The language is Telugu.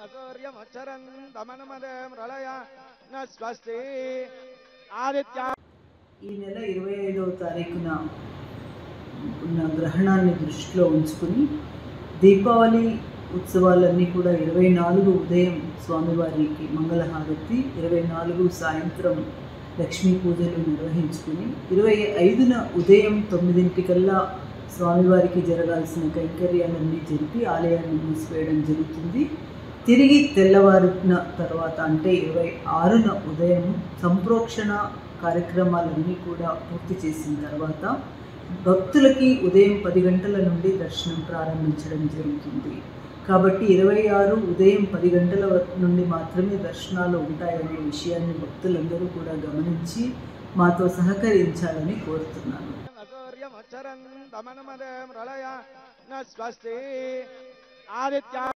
సూర్యమచ్చరంతమనుమదే మృళయ న స్వస్తి ఆదిత్య ఈ నెల ఇరవై ఐదవ తారీఖున ఉన్న గ్రహణాన్ని దృష్టిలో ఉంచుకుని దీపావళి ఉత్సవాలన్నీ కూడా ఇరవై నాలుగు ఉదయం స్వామివారికి మంగళహారతి ఇరవై నాలుగు సాయంత్రం లక్ష్మీ పూజలు నిర్వహించుకుని ఇరవై ఐదున ఉదయం తొమ్మిదింటికల్లా స్వామివారికి జరగాల్సిన కైంకర్యాలన్నీ జరిపి ఆలయాన్ని మూసివేయడం జరుగుతుంది తిరిగి తెల్లవారిన తర్వాత అంటే ఇరవై ఆరున ఉదయం సంప్రోక్షణ కార్యక్రమాలన్నీ కూడా పూర్తి చేసిన తర్వాత భక్తులకి ఉదయం పది గంటల నుండి దర్శనం ప్రారంభించడం జరుగుతుంది కాబట్టి ఇరవై ఆరు ఉదయం పది గంటల వరకు నుండి మాత్రమే దర్శనాలు ఉంటాయనే విషయాన్ని భక్తులందరూ కూడా గమనించి మాతో సహకరించాలని కోరుతున్నాను సూర్యమచ్చరంతమనుమదే మృళయ న స్వస్తి ఆదిత్య